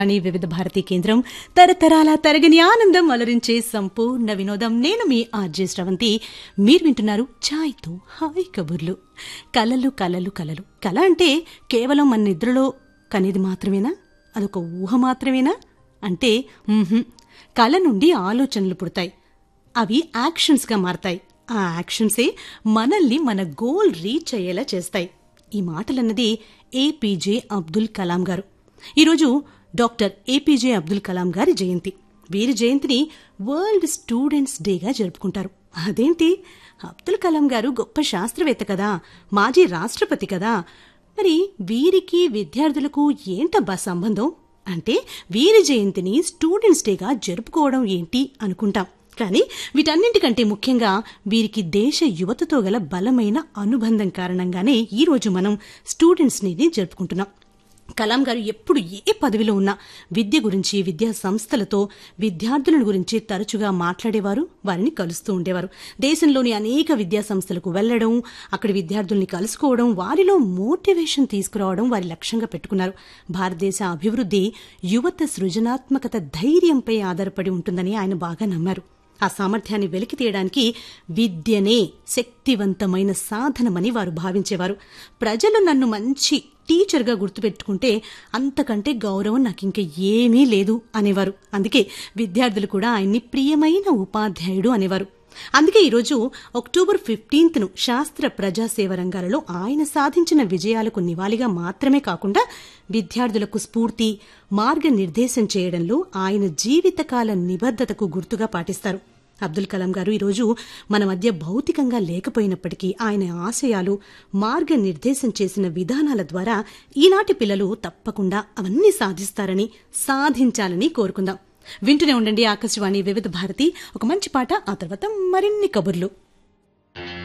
అని వివిధ భారతీ కేంద్రం తరతరాల తరగని ఆనందం అలరించే సంపూర్ణ వినోదం నేను మీ ఆర్జే శ్రవంతి మీరు వింటున్నారు ఛాయ్తో హాయ్ కబుర్లు కలలు కలలు కలలు కల అంటే కేవలం మన నిద్రలో కనేది మాత్రమేనా అదొక ఊహ మాత్రమేనా అంటే మ్హూ. కల నుండి ఆలోచనలు పుడతాయి అవి యాక్షన్స్గా మారతాయి ఆ యాక్షన్సే మనల్ని మన గోల్ రీచ్ అయ్యేలా చేస్తాయి ఈ మాటలన్నది ఏపీజే అబ్దుల్ కలాం గారు ఈరోజు డాక్టర్ ఏపీజే అబ్దుల్ కలాం గారి జయంతి వీరి జయంతిని వరల్డ్ స్టూడెంట్స్ డేగా జరుపుకుంటారు అదేంటి అబ్దుల్ కలాం గారు గొప్ప శాస్త్రవేత్త కదా మాజీ రాష్ట్రపతి కదా మరి వీరికి విద్యార్థులకు ఏంటబ్బా సంబంధం అంటే వీరి జయంతిని స్టూడెంట్స్ డేగా జరుపుకోవడం ఏంటి అనుకుంటాం కానీ వీటన్నింటికంటే ముఖ్యంగా వీరికి దేశ యువతతో గల బలమైన అనుబంధం కారణంగానే ఈ రోజు మనం స్టూడెంట్స్ డేని జరుపుకుంటున్నాం కలాం గారు ఎప్పుడు ఏ పదవిలో ఉన్నా విద్య గురించి విద్యా సంస్థలతో విద్యార్థుల గురించి తరచుగా మాట్లాడేవారు వారిని కలుస్తూ ఉండేవారు దేశంలోని అనేక విద్యా సంస్థలకు వెళ్లడం అక్కడి విద్యార్థుల్ని కలుసుకోవడం వారిలో మోటివేషన్ తీసుకురావడం వారి లక్ష్యంగా పెట్టుకున్నారు భారతదేశ అభివృద్ధి యువత సృజనాత్మకత ధైర్యంపై ఆధారపడి ఉంటుందని ఆయన బాగా నమ్మారు ఆ సామర్థ్యాన్ని వెలికి తీయడానికి విద్యనే శక్తివంతమైన సాధనమని వారు భావించేవారు ప్రజలు నన్ను మంచి టీచర్గా గుర్తుపెట్టుకుంటే అంతకంటే గౌరవం నాకు ఇంకా ఏమీ లేదు అనేవారు అందుకే విద్యార్థులు కూడా ఆయన్ని ప్రియమైన ఉపాధ్యాయుడు అనేవారు అందుకే ఈరోజు అక్టోబర్ ఫిఫ్టీన్త్ను శాస్త్ర ప్రజాసేవ రంగాలలో ఆయన సాధించిన విజయాలకు నివాళిగా మాత్రమే కాకుండా విద్యార్థులకు స్ఫూర్తి మార్గనిర్దేశం చేయడంలో ఆయన జీవితకాల నిబద్ధతకు గుర్తుగా పాటిస్తారు అబ్దుల్ కలాం గారు ఈరోజు మన మధ్య భౌతికంగా లేకపోయినప్పటికీ ఆయన ఆశయాలు మార్గనిర్దేశం చేసిన విధానాల ద్వారా ఈనాటి పిల్లలు తప్పకుండా అవన్నీ సాధిస్తారని సాధించాలని కోరుకుందాం వింటూనే ఉండండి ఆకాశవాణి వివిధ భారతి ఒక మంచి పాట ఆ తర్వాత మరిన్ని కబుర్లు